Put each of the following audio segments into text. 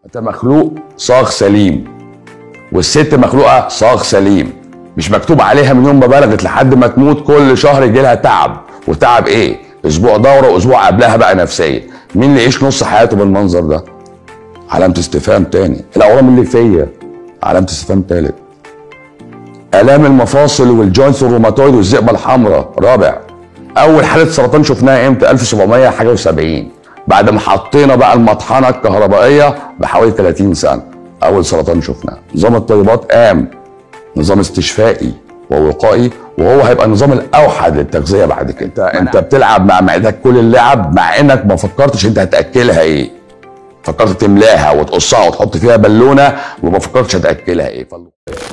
انت مخلوق صاغ سليم والست مخلوقه صاغ سليم مش مكتوب عليها من يوم ما بلغت لحد ما تموت كل شهر يجي لها تعب وتعب ايه اسبوع دوره واسبوع قبلها بقى نفسيه مين اللي يعيش نص حياته بالمنظر ده علامه استفهام تاني الاورام اللي فيا علامه استفهام تالت الام المفاصل والجوينتس والروماتويد والذئبه الحمراء رابع اول حاله سرطان شفناها امتى 1700 حاجه و70 بعد ما حطينا بقى المطحنه الكهربائيه بحوالي 30 سنه اول سرطان شفناه نظام الطيبات قام نظام استشفائي ووقائي وهو هيبقى النظام الاوحد للتغذيه بعد كده انت انت بتلعب مع معدتك كل اللعب مع انك ما فكرتش انت هتاكلها ايه فكرت تملاها وتقصها وتحط فيها بالونه وما فكرتش هتاكلها ايه فال-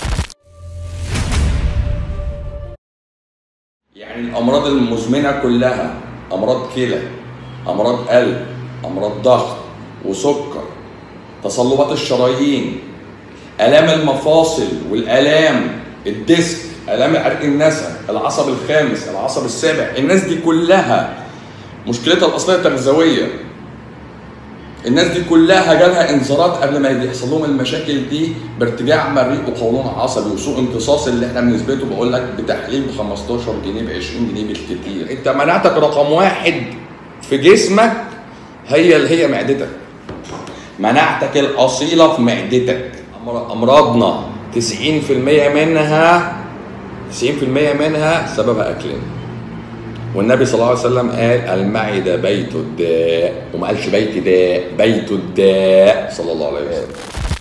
يعني الامراض المزمنه كلها امراض كلى امراض قلب امراض ضغط وسكر تصلبات الشرايين الام المفاصل والالام الديسك الام عرق النسا العصب الخامس العصب السابع الناس دي كلها مشكلتها الاصليه التغذويه الناس دي كلها جالها انذارات قبل ما يحصل لهم المشاكل دي بارتجاع مريء وقولون عصبي وسوء امتصاص اللي احنا بنثبته بقول لك بتحليل ب 15 جنيه ب 20 جنيه بالكتير انت مناعتك رقم واحد في جسمك هي اللي هي معدتك مناعتك الاصيله في معدتك أمر- امراضنا 90% منها 90% منها سببها اكلنا والنبي صلى الله عليه وسلم قال المعدة بيت الداء وما قالش بيت داء بيت الداء صلى الله عليه وسلم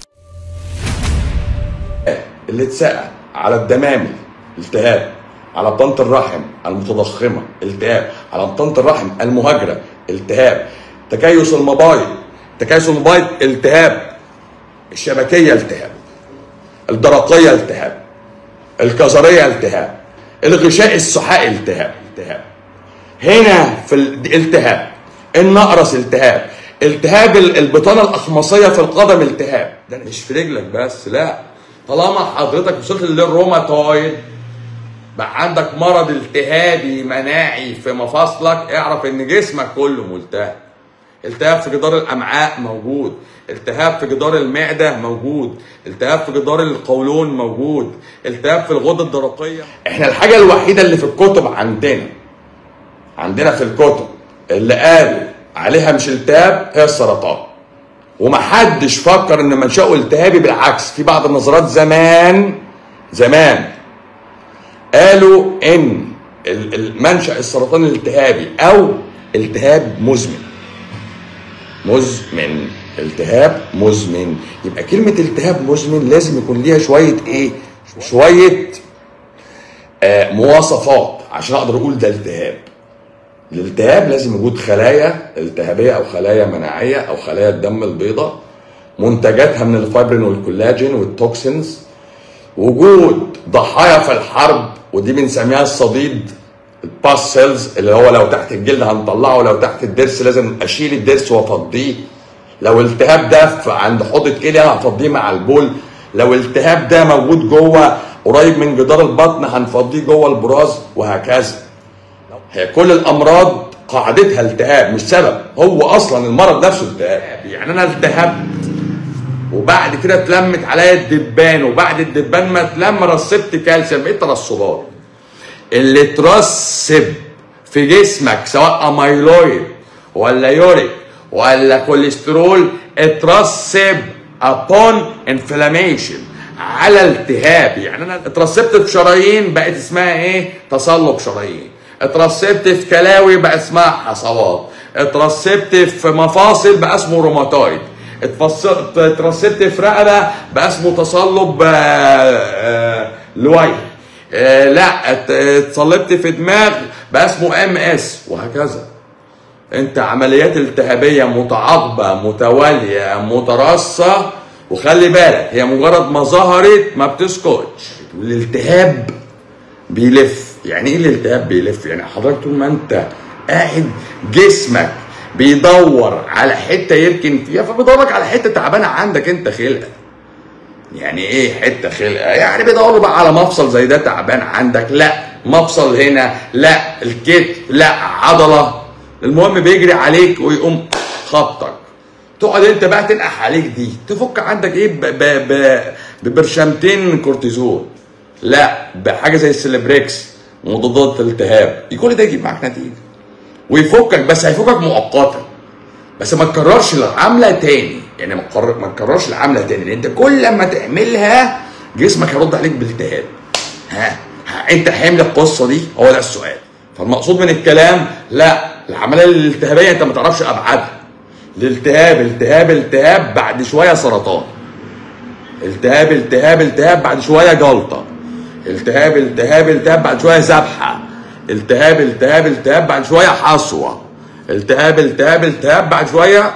اللي اتسقى على الدمامل التهاب على بطانة الرحم المتضخمة التهاب على بطانة الرحم المهاجرة التهاب تكيس المبايض تكيس المبايض التهاب الشبكية التهاب الدرقية التهاب الكظرية التهاب الغشاء السحائي التهاب التهاب هنا في الالتهاب النقرس التهاب التهاب ال- البطانه الاخمصيه في القدم التهاب ده مش في رجلك بس لا طالما حضرتك وصلت للروماتويد بقى عندك مرض التهابي مناعي في مفاصلك اعرف ان جسمك كله ملتهب التهاب في جدار الامعاء موجود التهاب في جدار المعده موجود التهاب في جدار القولون موجود التهاب في الغده الدرقيه احنا الحاجه الوحيده اللي في الكتب عندنا عندنا في الكتب اللي قالوا عليها مش التهاب هي السرطان ومحدش فكر ان منشأه التهابي بالعكس في بعض النظريات زمان زمان قالوا ان ال- المنشأ السرطان الالتهابي او التهاب مزمن مزمن التهاب مزمن يبقى كلمة التهاب مزمن لازم يكون ليها شوية ايه شوية آه مواصفات عشان اقدر اقول ده التهاب الالتهاب لازم وجود خلايا التهابية او خلايا مناعية او خلايا الدم البيضاء منتجاتها من الفايبرين والكولاجين والتوكسينز وجود ضحايا في الحرب ودي بنسميها الصديد الباس سيلز اللي هو لو تحت الجلد هنطلعه لو تحت الضرس لازم اشيل الضرس وافضيه لو التهاب ده في- عند حوضة كلى هفضيه مع البول لو التهاب ده موجود جوه قريب من جدار البطن هنفضيه جوه البراز وهكذا هي كل الامراض قاعدتها التهاب مش سبب هو اصلا المرض نفسه التهاب يعني انا التهبت وبعد كده اتلمت عليا الدبان وبعد الدبان ما اتلم رسبت كالسيوم ايه الترسبات اللي ترسب في جسمك سواء اميلويد ولا يوريك ولا كوليسترول اترسب upon inflammation على التهاب يعني انا اترسبت في شرايين بقت اسمها ايه تصلب شرايين اترسبت في كلاوي بقى اسمها حصوات اترسبت في مفاصل بقى اسمه روماتويد اتفص- اترسبت في رقبه بقى اسمه تصلب آه، آه، لوي آه، لا ات- اتصلبت في دماغ بقى اسمه ام اس وهكذا انت عمليات التهابيه متعاقبه متواليه متراصه وخلي بالك هي مجرد ما ظهرت ما بتسكتش والالتهاب بيلف يعني ايه الالتهاب بيلف يعني حضرتك طول ما انت قاعد جسمك بيدور على حته يركن فيها فبيدورك على حته تعبانه عندك انت خلقه يعني ايه حته خلقه يعني بيدوروا بقى على مفصل زي ده تعبان عندك لا مفصل هنا لا الكتف لا عضله المهم بيجري عليك ويقوم خبطك تقعد انت بقى تنقح عليك دي تفك عندك ايه ب- ب- ب- ببرشامتين كورتيزون لا بحاجه زي السليبريكس مضادات الالتهاب كل ده يجيب معاك نتيجه ويفكك بس هيفكك مؤقتا بس ما تكررش العمله تاني يعني ما تكرر- ما تكررش العمله تاني لان انت كل ما تعملها جسمك هيرد عليك بالتهاب ها, ها انت حامل القصه دي هو ده السؤال فالمقصود من الكلام لا العمليه الالتهابيه انت ما تعرفش ابعادها الالتهاب التهاب التهاب بعد شويه سرطان التهاب التهاب التهاب بعد شويه جلطه التهاب التهاب التهاب بعد شويه ذبحه التهاب التهاب التهاب بعد شويه حصوه التهاب التهاب التهاب بعد شويه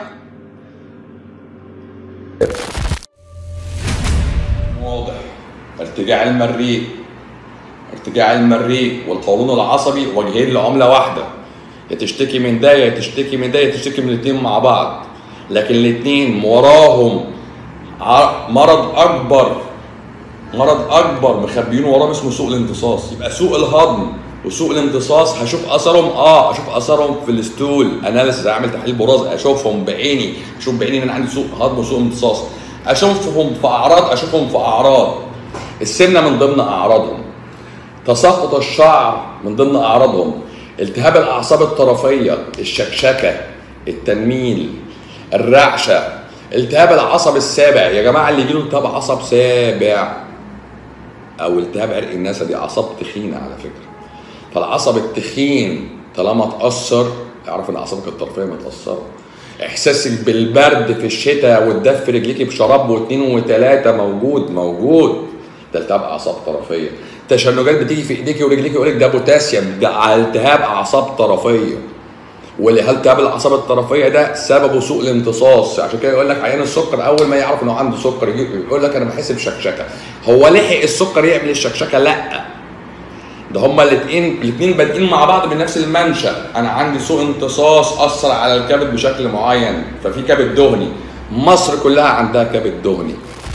واضح ارتجاع المريء ارتجاع المريء والقولون العصبي وجهين لعمله واحده يا تشتكي من ده يا تشتكي من ده يا تشتكي من الاثنين مع بعض لكن الاثنين وراهم ع- مرض اكبر مرض اكبر مخبيينه وراهم اسمه سوء الامتصاص يبقى سوء الهضم وسوء الامتصاص هشوف اثرهم اه اشوف اثرهم في الستول اناليسيس اعمل تحليل براز اشوفهم بعيني اشوف بعيني ان انا عندي سوء هضم وسوء امتصاص اشوفهم في اعراض اشوفهم في اعراض السمنه من ضمن اعراضهم تساقط الشعر من ضمن اعراضهم التهاب الاعصاب الطرفيه الشكشكه التنميل الرعشه التهاب العصب السابع يا جماعه اللي يجيله التهاب عصب سابع او التهاب عرق النسا دي اعصاب تخينه على فكره فالعصب التخين طالما اتاثر اعرف ان اعصابك الطرفيه متاثره احساسك بالبرد في الشتاء والدف في رجليكي بشراب واثنين وثلاثه موجود موجود ده التهاب اعصاب طرفيه تشنجات بتيجي في ايديكي ورجليكي يقول لك ده بوتاسيوم ده التهاب اعصاب طرفيه والالتهاب الاعصاب الطرفيه ده سببه سوء الامتصاص عشان كده يقول لك عيان السكر اول ما يعرف انه عنده سكر يجي يقول لك انا بحس بشكشكه هو لحق السكر يعمل الشكشكه لا ده هما الاثنين الاثنين بادئين مع بعض من نفس المنشا انا عندي سوء امتصاص اثر على الكبد بشكل معين ففي كبد دهني مصر كلها عندها كبد دهني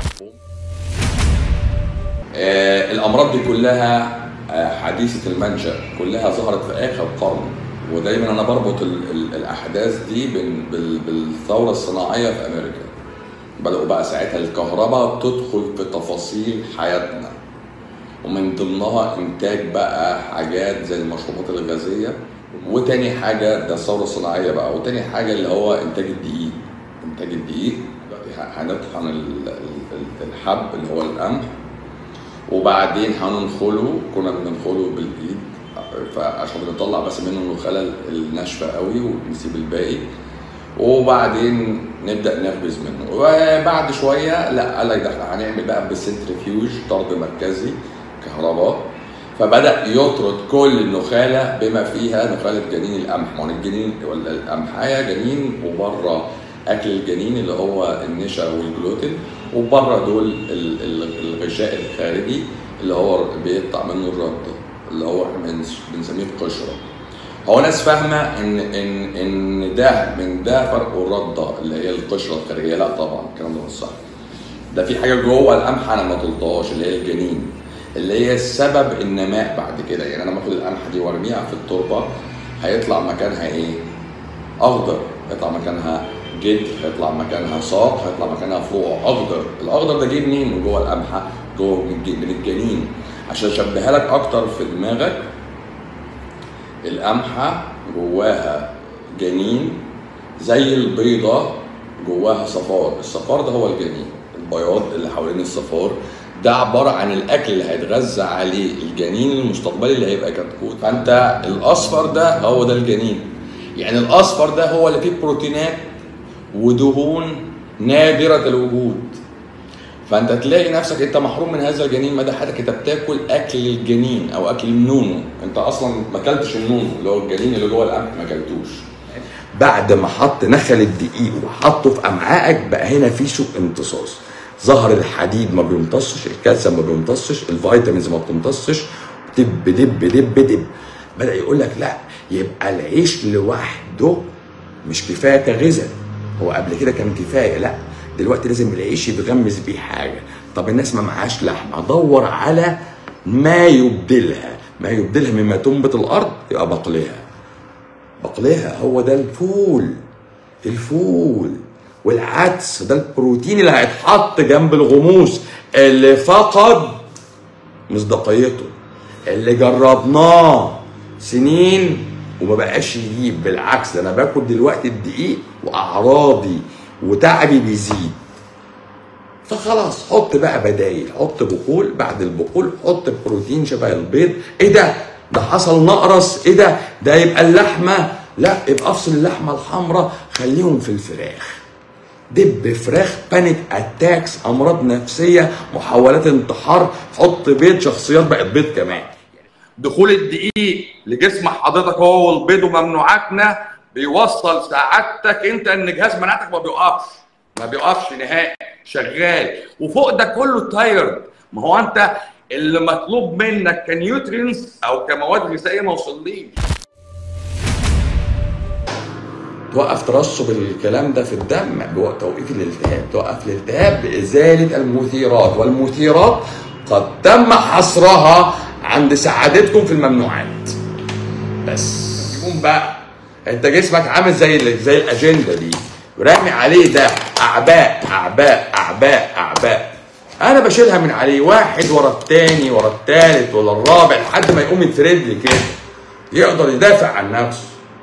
آه الامراض دي كلها آه حديثه المنشا كلها ظهرت في اخر القرن ودايما انا بربط ال ال الاحداث دي بال بال بالثوره الصناعيه في امريكا بداوا بقى ساعتها الكهرباء تدخل في تفاصيل حياتنا ومن ضمنها انتاج بقى حاجات زي المشروبات الغازيه وتاني حاجه ده الثوره الصناعيه بقى وتاني حاجه اللي هو انتاج الدقيق انتاج الدقيق دلوقتي هنطحن ال- ال- ال- الحب اللي هو القمح وبعدين هننخله كنا بننخله بالايد فعشان نطلع بس منه النخاله الناشفه قوي ونسيب الباقي وبعدين نبدا نخبز منه وبعد شويه لا قال لك ده احنا هنعمل بقى بالسنترفيوج طرد مركزي كهرباء فبدا يطرد كل النخاله بما فيها نخاله جنين القمح ما هو الجنين ولا القمحايه جنين وبره اكل الجنين اللي هو النشا والجلوتين وبره دول ال- ال- الغشاء الخارجي اللي هو بيطلع منه الرده اللي هو احنا بنس- بنسميه القشره هو ناس فاهمه ان ان ان ده من ده فرق الرده اللي هي القشره الخارجيه لا طبعا الكلام ده مش صح ده في حاجه جوه القمح انا ما طلتهاش اللي هي الجنين اللي هي سبب النماء بعد كده يعني انا باخد القمحه دي وارميها في التربه هيطلع مكانها ايه؟ اخضر هيطلع مكانها جد هيطلع مكانها ساق هيطلع مكانها فروع اخضر الاخضر ده جه منين من جوه القمحه جوه من الج- من الجنين عشان اشبهها لك اكتر في دماغك القمحه جواها جنين زي البيضه جواها صفار الصفار ده هو الجنين البياض اللي حوالين الصفار ده عباره عن الاكل اللي هيتغذى عليه الجنين المستقبلي اللي هيبقى كتكوت فانت الاصفر ده هو ده الجنين يعني الاصفر ده هو اللي فيه بروتينات ودهون نادره الوجود فانت تلاقي نفسك انت محروم من هذا الجنين مدى حياتك انت بتاكل اكل الجنين او اكل النونو انت اصلا ما اكلتش النونو اللي هو الجنين اللي جوه القمح ما اكلتوش بعد ما حط نخل الدقيق وحطه في امعائك بقى هنا في سوء امتصاص ظهر الحديد ما بيمتصش الكالسيوم ما بيمتصش الفيتامينز ما بتمتصش دب دب دب دب بدا يقول لك لا يبقى العيش لوحده مش كفايه كغذاء هو قبل كده كان كفايه لا دلوقتي لازم العيش يتغمس بيه حاجه طب الناس ما معهاش لحم ادور على ما يبدلها ما يبدلها مما تنبت الارض يبقى بقلها بقلها هو ده الفول الفول والعدس ده البروتين اللي هيتحط جنب الغموس اللي فقد مصداقيته اللي جربناه سنين وما بقاش يجيب بالعكس ده انا باكل دلوقتي الدقيق واعراضي وتعبي بيزيد فخلاص حط بقى بدايل حط بقول بعد البقول حط بروتين شبه البيض ايه ده ده حصل نقرس ايه ده ده يبقى اللحمه لا يبقى افصل اللحمه الحمراء خليهم في الفراخ دب فراخ بانيك اتاكس امراض نفسيه محاولات انتحار حط بيض شخصيات بقت بيض كمان دخول الدقيق لجسم حضرتك هو والبيض وممنوعاتنا بيوصل سعادتك انت ان جهاز مناعتك ما بيوقفش ما بيوقفش نهائي شغال وفوق ده كله تايرد ما هو انت اللي مطلوب منك كنيوترينز او كمواد غذائيه ما وصليش توقف ترسب الكلام ده في الدم بوقت توقيف الالتهاب توقف الالتهاب بإزالة المثيرات والمثيرات قد تم حصرها عند سعادتكم في الممنوعات بس يقوم بقى انت جسمك عامل زي زي الاجنده دي رامي عليه ده اعباء اعباء اعباء اعباء انا بشيلها من عليه واحد ورا التاني ورا التالت ولا الرابع لحد ما يقوم يترد لي كده يقدر يدافع عن نفسه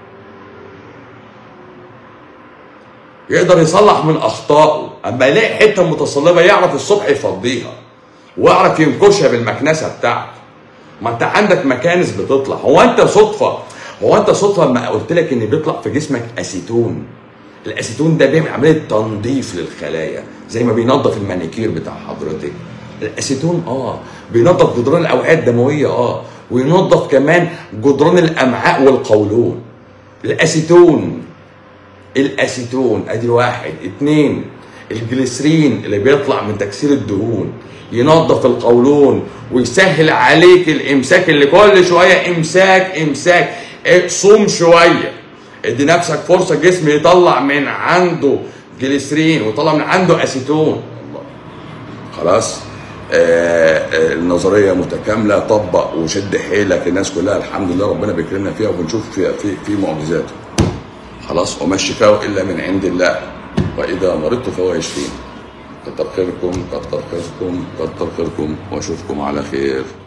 يقدر يصلح من اخطائه اما يلاقي حته متصلبه يعرف الصبح يفضيها ويعرف ينكشها بالمكنسه بتاعته ما انت عندك مكانس بتطلع هو انت صدفه هو انت صدفه لما قلت لك ان بيطلع في جسمك اسيتون الاسيتون ده بيعمل عمليه تنظيف للخلايا زي ما بينظف المانيكير بتاع حضرتك الاسيتون اه بينظف جدران الاوعيه الدمويه اه وينظف كمان جدران الامعاء والقولون الاسيتون الاسيتون ادي واحد اتنين الجليسرين اللي بيطلع من تكسير الدهون ينظف القولون ويسهل عليك الامساك اللي كل شويه امساك امساك إيه، صوم شويه ادي نفسك فرصه جسم يطلع من عنده جليسرين ويطلع من عنده اسيتون خلاص آه آه النظريه متكامله طبق وشد حيلك الناس كلها الحمد لله ربنا بيكرمنا فيها وبنشوف فيها في في معجزاته خلاص وما الشفاء الا من عند الله واذا مرضت فهو يشفين كتر خيركم كتر خيركم كتر خيركم واشوفكم على خير